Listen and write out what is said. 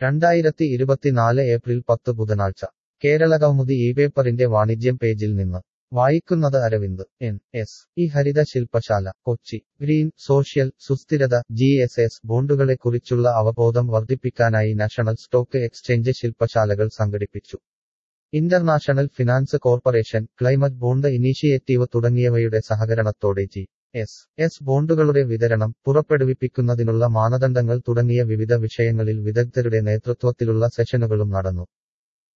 രണ്ടായിരത്തി ഇരുപത്തിനാല് ഏപ്രിൽ പത്ത് ബുധനാഴ്ച കേരള കൗമുദി ഈ പേപ്പറിന്റെ വാണിജ്യം പേജിൽ നിന്ന് വായിക്കുന്നത് അരവിന്ദ് എൻ എസ് ഈ ഹരിത ശില്പശാല കൊച്ചി ഗ്രീൻ സോഷ്യൽ സുസ്ഥിരത ജി എസ് എസ് ബോണ്ടുകളെക്കുറിച്ചുള്ള അവബോധം വർദ്ധിപ്പിക്കാനായി നാഷണൽ സ്റ്റോക്ക് എക്സ്ചേഞ്ച് ശില്പശാലകൾ സംഘടിപ്പിച്ചു international finance corporation climate bond initiative തുടങ്ങിയവയുടെ സഹകരണത്തോടെ ജി എസ് എസ് ബോണ്ടുകളുടെ വിതരണം പുറപ്പെടുവിപ്പിക്കുന്നതിനുള്ള മാനദണ്ഡങ്ങൾ തുടങ്ങിയ വിവിധ വിഷയങ്ങളിൽ വിദഗ്ധരുടെ നേതൃത്വത്തിലുള്ള സെഷനുകളും നടന്നു